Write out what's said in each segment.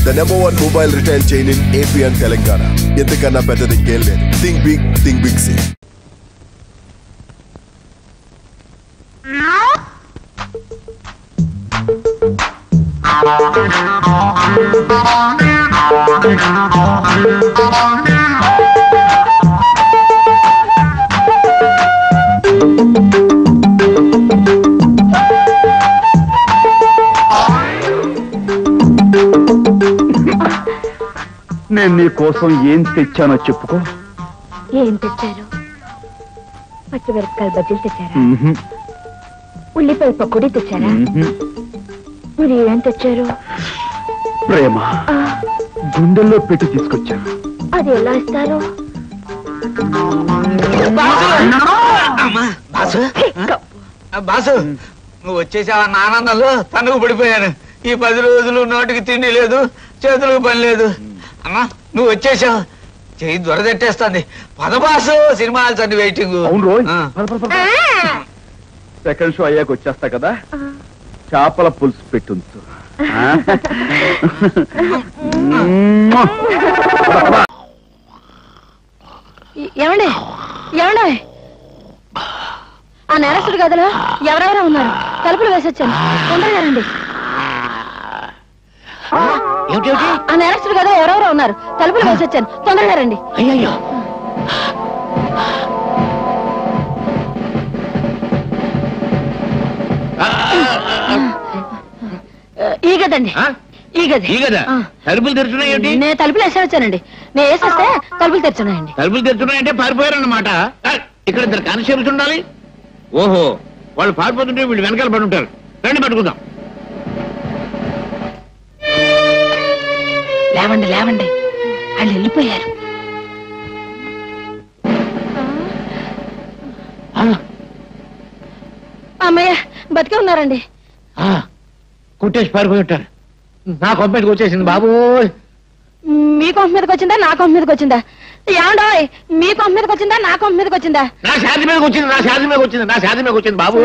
The number one mobile retail chain in AP and Telangana ఎందుకన్నా పెద్దది ఇంకేం లేదు థింక్ బిగ్ థింక్ బిగ్ సి నేను నీ కోసం ఏం తెచ్చానో చెప్పుకో ఏం తెచ్చారు పచ్చిమిరపకాయలు బజ్జీలు తెచ్చారా మ్మ్హ్, ఉల్లిపాయ పకోడీ తెచ్చారా మ్మ్హ్. మీరు ఏం తెచ్చారు ప్రేమ ఆ, గుండెల్లో పెట్టి తీసుకొచ్చాను అది ఎలా ఇస్తారు బాసు ఆ, బాసు నువ్వు వచ్చేసావన్న ఆనందంలో తనుకు పడిపోయాను ఈ పది రోజులు నోటికి తిండి లేదు చేతులకు పని లేదు అమ్మా నువ్వు వచ్చేసావు చెయ్యి దొరదెట్టేస్తుంది పద బాసు సినిమాలు తండ్రి వెయిటింగ్ అవును రోయ్ ఆ. పద, పద, పద. సెకండ్ షో అయ్యాక వచ్చేస్తా కదా చేపల పులుసు పెట్టుంచు ఆ? మ్మ్. ఏమండి ఏమండి ఆ నేరస్తుడు గదిలో ఎవరెవరో ఉన్నారు తలుపులు వేసొచ్చాను తొందరగా రండి ఆ నేరస్తుడు గదిలో ఎవరెవరో ఉన్నారు తలుపులు వేసొచ్చాను తొందరగా రండి అయ్యయ్యో ఈ గదండి ఈ గది ఈ కదా ఆ. తలుపులు తెరుచున్నాయి ఏంటి నేను తలుపులు వేసొచ్చానండి నేను వేసేస్తే తలుపులు తెరుచున్నాయండి తలుపులు తెరుచున్నాయంటే పారిపోయారన్నమాట ఆ, ఇక్కడ ఇద్దరు కానిస్టేబుల్స్ ఉండాలి ఓహో వాళ్ళు పారిపోతుంటే వీళ్ళు వెనకాల పడి ఉంటారు రండి పట్టుకుందాం లేవండి లేవండి వాళ్ళు వెళ్ళిపోయారు ఆ, అమ్మయ్య బతికే ఉన్నారండి ఆ, కుట్టేసి పారిపోయి ఉంటారు నా కొబ్బరికి వచ్చేసింది బాబు మీ కొంప మీదకి వచ్చిందా నా కొంప మీదకి వచ్చిందా ఏమండోయ్ మీ కొంప మీదకి వచ్చిందా నా కొంప మీదకి వచ్చిందా నా శాది మీదకి వచ్చింది నా శాది మీదకి వచ్చింది నా శాది మీదకి వచ్చింది బాబు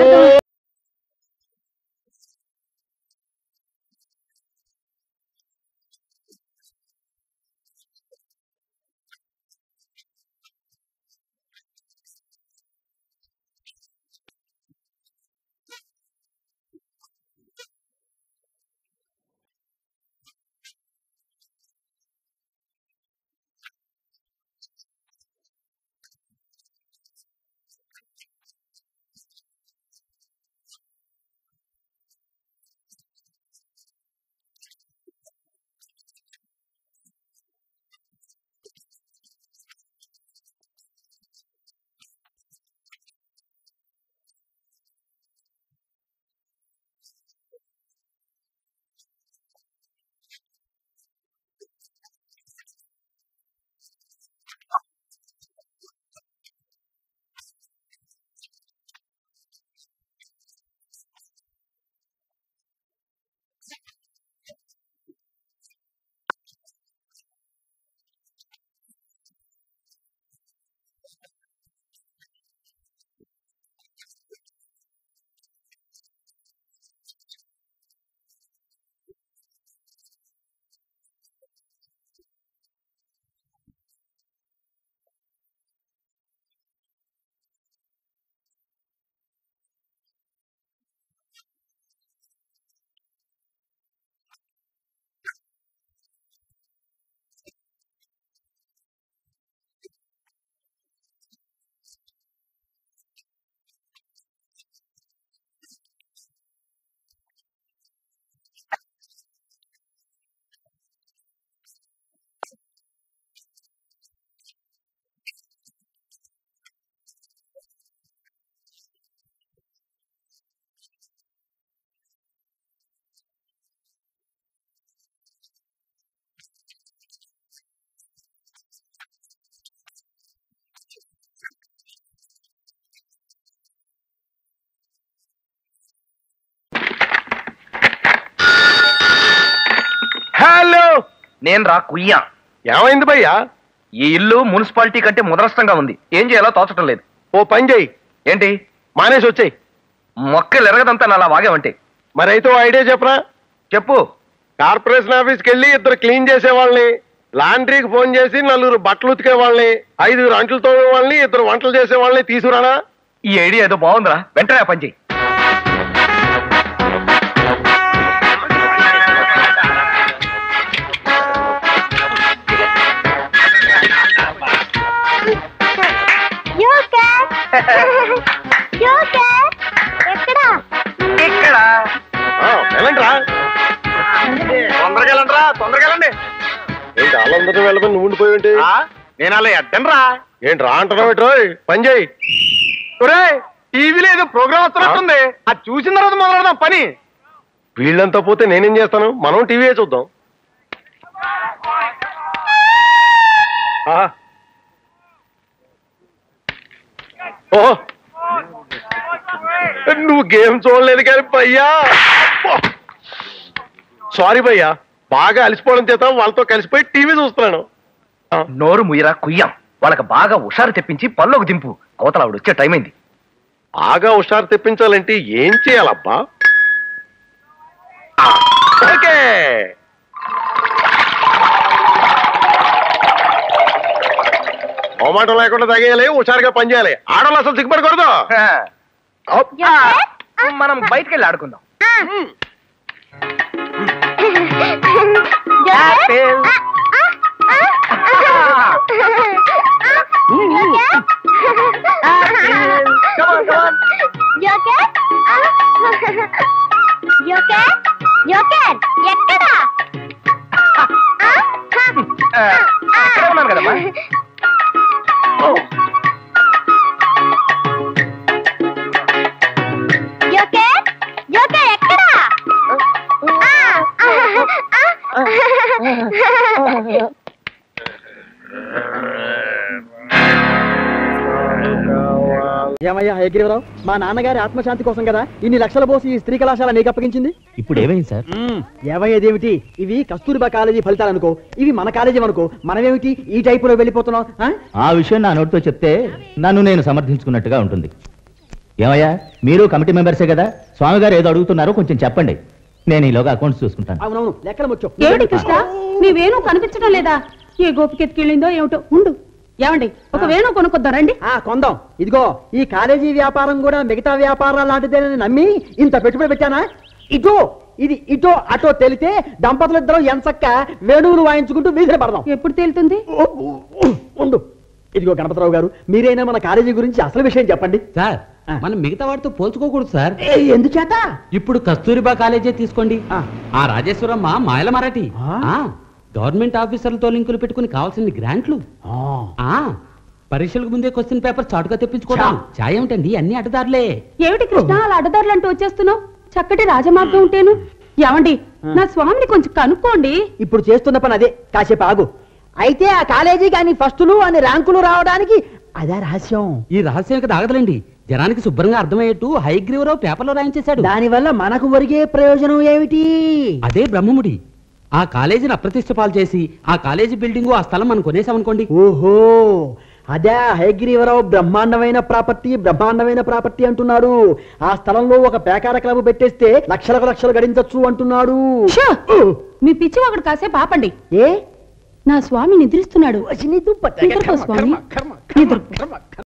హలో నేను రా కుయ్యా ఏమైంది భయ్యా ఈ ఇల్లు మున్సిపాలిటీ కంటే ముదరస్తంగా ఉంది ఏం చేయాలో తోచటం లేదు ఓ పని చెయ్యి ఏంటి మానేసి వచ్చేయి మొక్కలు ఎరగదంతా అలా వాగావంటే మరైతే ఓ ఐడియా చెప్పరా చెప్పు కార్పొరేషన్ ఆఫీస్కి వెళ్ళి ఇద్దరు క్లీన్ చేసే వాళ్ళని లాండ్రీకి ఫోన్ చేసి నలుగురు బట్టలు ఉతికే వాళ్ళని ఐదుగురు అంట్లు తోమే వాళ్ళని ఇద్దరు వంటలు చేసే వాళ్ళని తీసుకురానా ఈ ఐడియా ఏదో బాగుందిరా వెంటనే ఆ పని చెయ్యి ఇక్కడ ఆ, వెళ్ళండి రా తొందరగా వెళ్ళండి రా తొందరగా వెళ్ళండి ఏంటి వాళ్ళందరూ వెళ్ళమని నువ్వు ఉండిపోయి నేను అలా ఎడ్డను రా ఏంటి రా అంటున్నావు ఏంటి రోయ్? పని చేయి టీవీలో ఏదో ప్రోగ్రామ్ వస్తున్నట్టుంది అది చూసిన తర్వాత మొదలెడదాం పని వీళ్ళంతా పోతే నేనేం చేస్తాను మనం టీవీ చూద్దాం ఆ. ఓహో నువ్వు గేమ్ చూడలేదు కానీ భయ్యా సారీ భయ్యా బాగా అలసిపోవడం చేత వాళ్ళతో కలిసిపోయి టీవీ చూస్తున్నాను నోరు ముయ్యరా కుయ్యం వాళ్ళకి బాగా హుషారు తెప్పించి పల్లోకి దింపు అవతల ఆవిడ వచ్చే టైం అయింది బాగా హుషారు తెప్పించాలంటే ఏం చేయాలబ్బా ఆ, ఓకే మొహమాటం లేకుండా తగేయాలి హుషారుగా పనిచేయాలి ఆడవాళ్ళు అసలు సిగ్గుపడకూడదు మనం బయటికి వెళ్ళి ఆడుకుందాం ఎక్కడా ఆ, ఇక్కడే ఉన్నాను కదమ్మా జోకర్ జోకర్ ఎక్కడా ఏమయ్యా హయగ్రీవరావు మా నాన్నగారి ఆత్మశాంతి కోసం కదా ఇన్ని లక్షల పోసి ఈ స్త్రీ కళాశాల నీకు అప్పగించింది ఇప్పుడు ఏమైంది సార్ ఏమయ్యేదేమిటి ఇవి కస్తూరిబా కాలేజీ ఫలితాలు అనుకో ఇవి మన కాలేజీ అనుకో మనమేమిటి ఈ టైపులో వెళ్ళిపోతున్నాం ఆ? ఆ విషయం నా నోటితో చెప్తే నన్ను నేను సమర్థించుకున్నట్టుగా ఉంటుంది ఏమయ్యా మీరు కమిటీ మెంబర్సే కదా స్వామి గారు ఏదో అడుగుతున్నారో కొంచెం చెప్పండి నేను ఈలోగా అకౌంట్స్ చూసుకుంటాను అవునవును లెక్కలు ముచ్చు ఏమిటి కృష్ణ నీ వేణు కనిపించడం లేదా ఏ గోపికెత్తికెళ్ళిందో ఏమిటో ఉండు ఏమండి ఒక వేణు కొనుక్కొద్దాం రండి ఆ కొందాం ఇదిగో ఈ కాలేజీ వ్యాపారం కూడా మిగతా వ్యాపారాలు లాంటిదేనని నమ్మి ఇంత పెట్టుబడి పెట్టానా ఇటో ఇది ఇటో అటో తెలితే దంపతులిద్దరం ఎంచక్క వేణువులు వాయించుకుంటూ వీధిని పడదాం ఎప్పుడు తేలుతుంది ఓ, ఓ, ఉండు ఇదిగో గణపతిరావు గారు మీరైనా మన కాలేజీ గురించి అసలు విషయం చెప్పండి సార్ ఆ. మనం మిగతా వాటితో పోల్చుకోకూడదు సార్ ఏ, ఎందుచేత ఇప్పుడు కస్తూరిబా కాలేజే తీసుకోండి ఆ. ఆ రాజేశ్వరమ్మ మాయల మరాఠీ ఆ. ఆ, గవర్నమెంట్ ఆఫీసర్లతో లింకులు పెట్టుకుని కావాల్సిన గ్రాంట్లు ఆ, ఆ పరీక్షలకు ముందే క్వశ్చన్ పేపర్ చాటుగా తెప్పించుకోవడం చాయ్ ఏమిటండి అన్ని అడ్డదారులే ఏమిటి కృష్ణ అలా అడ్డదారులు అంటూ వచ్చేస్తున్నావు చక్కటి రాజమార్గం ఉంటేను ఏమండి నా స్వామిని కొంచెం కనుక్కోండి ఇప్పుడు చేస్తున్న పని అదే కాసేపు ఆగు అయితే ఆ కాలేజీ కానీ ఫస్టులు అని ర్యాంకులు రావడానికి అదే రహస్యం ఈ రహస్యం ఇక తాగదులేండి జనానికి శుభ్రంగా అర్థమయ్యేట్టు హైగ్రీవరావు పేపర్లో రాయించేశాడు దానివల్ల మనకు ఒరిగే ప్రయోజనం ఏమిటి అదే బ్రహ్మముడి ఆ కాలేజీని అప్రతిష్ట పాలు చేసి ఆ కాలేజీ బిల్డింగ్ ఆ స్థలం మనం కొనేసామనుకోండి ఓహో అదే హయగ్రీవరావు బ్రహ్మాండమైన ప్రాపర్టీ బ్రహ్మాండమైన ప్రాపర్టీ అంటున్నాడు ఆ స్థలంలో ఒక పేకార క్లబ్ పెట్టేస్తే లక్షలకు లక్షలు గడించొచ్చు అంటున్నాడు షో! మీ పిచ్చి ఒకటి కాసేపు ఆపండి ఏ నా స్వామి నిద్రిస్తున్నాడు వసిని దుప్పట. నిద్రపో స్వామి కర్మ, కర్మ, నిద్రపో. కర్మ, కర్మ.